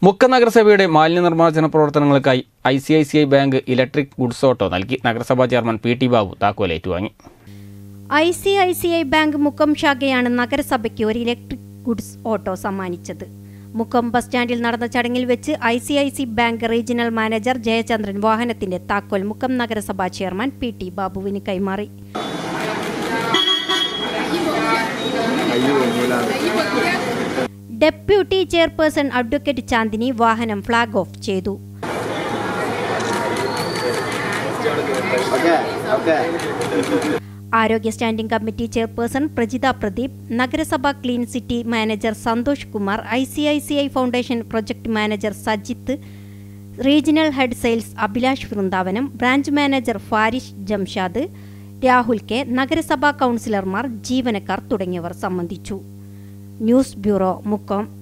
മുക്കം നഗരസഭയുടെ മാലിന്യ നിർമ്മാർജ്ജന പ്രവർത്തനങ്ങൾക്കായി I C I C I bank electric goods auto നൽകി നഗരസഭാ ചെയർമാൻ പി ടി ബാബു താക്കോൽ ഏറ്റുവാങ്ങി I C I C I bank Mukkam ശാഖയാണ് നഗരസഭയ്ക്ക് ഒരു ഇലക്ട്രിക് ഗുഡ്സ് ഓട്ടോ സമ്മാനിച്ചത് മുക്കം ബസ് സ്റ്റാൻഡിൽ നടന്ന ചടങ്ങിൽ വെച്ച് I C I C bank regional manager Jayachandran വാഹനത്തിന്റെ താക്കോൽ മുക്കം നഗരസഭാ ചെയർമാൻ പി ടി ബാബുവിന് കൈമാറി ഡെപ്യൂട്ടി ചെയർപേഴ്സൺ അഡ്വക്കേറ്റ് ചാന്ദിനി വാഹനം ഫ്ളാഗ് ഓഫ് ചെയ്തു ആരോഗ്യ standing committee chairperson Prajitha Pradeep നഗരസഭ clean city manager Santhosh Kumar I C I C I foundation project manager Sajith regional head sales Abhilash Vrindavanam branch manager Farish Jamshad Rahul K നഗരസഭാ കൗൺസിലർമാർ ജീവനക്കാർ തുടങ്ങിയവർ സംബന്ധിച്ചു ന്യൂസ് ബ്യൂറോ മുക്കം